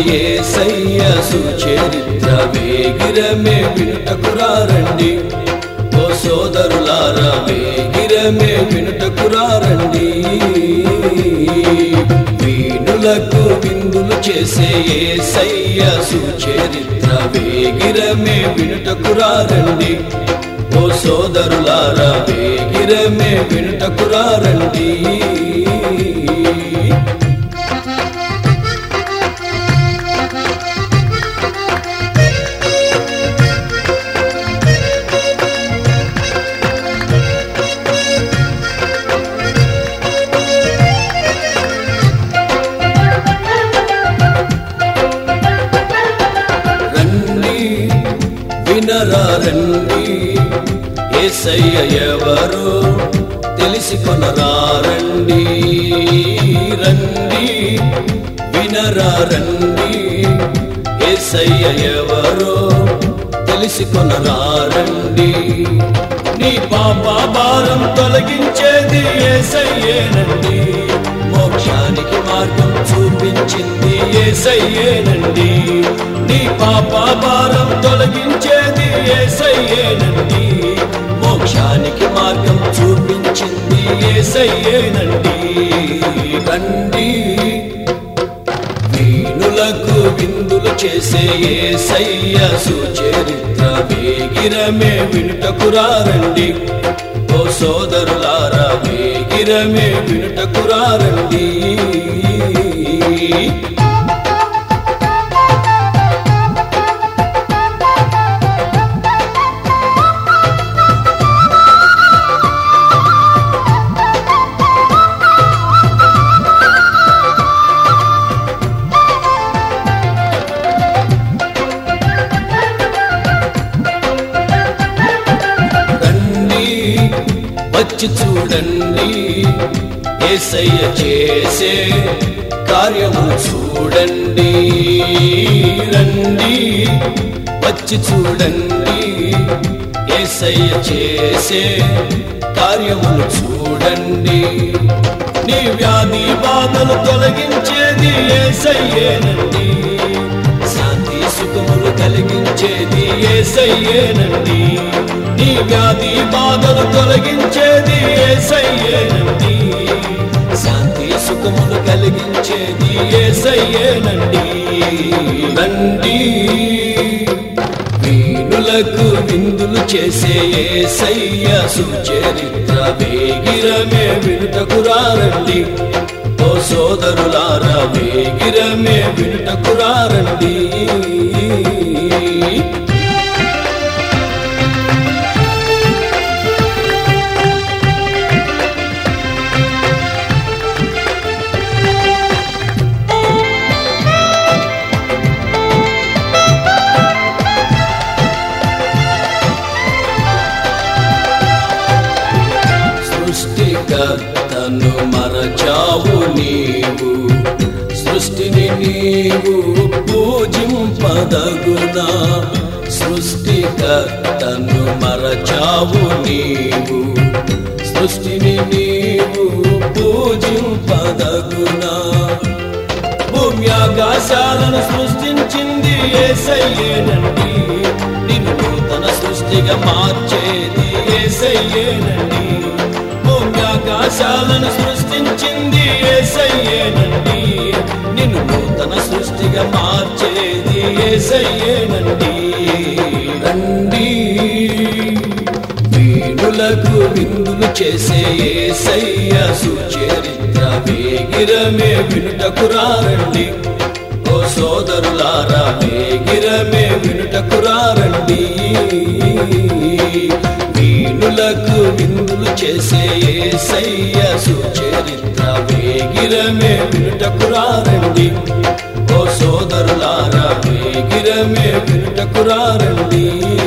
ఏసయ్య సుచరిత్ర వేగిరమే వినుటకురారండి ఓ సోదరులారా వేగిరమే వినుటకురారండి వీణులకు విందులు చేసే ఏసయ్య సుచరిత్ర వేగిరమే వినుటకురారండి ఓ సోదరులారా వేగిరమే వినుటకురారండి రండి వినరా రండి ఏసయ్య ఎవరో తెలిసి కొనరా రండి రండి వినరా రండి ఏసయ్య ఎవరో తెలిసి కొనరా రండి నీ పాప భారం తొలగించేది ఏసయ్యేనండి మోక్షానికి మార్గం చూపించింది ఏసయ్యేనండి నీ పాప భారం తొలగించేది ఏసయ్యేనండి మోక్షానికి మార్గం చూపించింది ఏసయ్యేనండి రండి వీణులకు విందులు చేసే ఏసయ్య సుచరిత్ర వేగిరమే వినుటకురారండి ఓ సోదరులారా వేగిరమే వినుటకురారండి రండి వచ్చి చూడండి ఏసయ్య చేసే కార్యము చూడండి రండి వచ్చి చూడండి ఏసయ్య చేసే కార్యములు చూడండి నీ వ్యాధి బాధలు తొలగించేది ఏసయ్యేనండి శాంతి సుఖములు కలిగించేది ఏసయ్యేనండి నీ వ్యాధి బాధలు తొలగించేది ఏసయ్యేనండి శాంతి సుఖములు కలిగించేది ఏసయ్యేనండి రండి వీణులకు విందులు చేసే ఏసయ్య సుచరిత్ర వేగిరమే వినుటకురారండి ఓ సోదరులారా వేగిరమే వినుటకురారండి సృష్టికర్తను మరచావు నీవు సృష్టిని నీవు పూజింపదగునా సృష్టికర్తను మరచావు నీవు సృష్టిని నీవు పూజింపదగునా భూమి ఆకాశాలను సృష్టించింది ఏసయ్యేనండి నిన్ను నూతన సృష్టిగా మార్చేది ఏసయ్యేనండి భూమి ఆకాశాలను సృష్టించింది ఏసయ్యేనండి నిన్ను నూతన సృష్టిగా మార్చేది ఏసయ్యేనండి రండి వీణులకు విందులు చేసే ఏసయ్య సుచరిత్ర వేగిరమే వినుటకురారండి ఓ సోదరులారా వేగిరమే వినుటకురారండి వీణులకు విందులు చేసే ఏసయ్య సుచరిత్ర వేగిరమే వినుటకురారండి ఓ సోదరులారా వేగిరమే వినుటకురారండి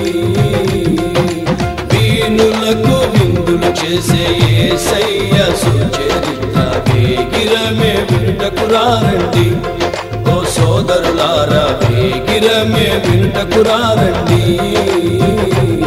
వీణులకు విందులు చేసే ఏసయ్య సుచరిత్ర వేగిరమే వినుటకురారండి ఓ సోదరులారా వేగిరమే వినుటకురారండి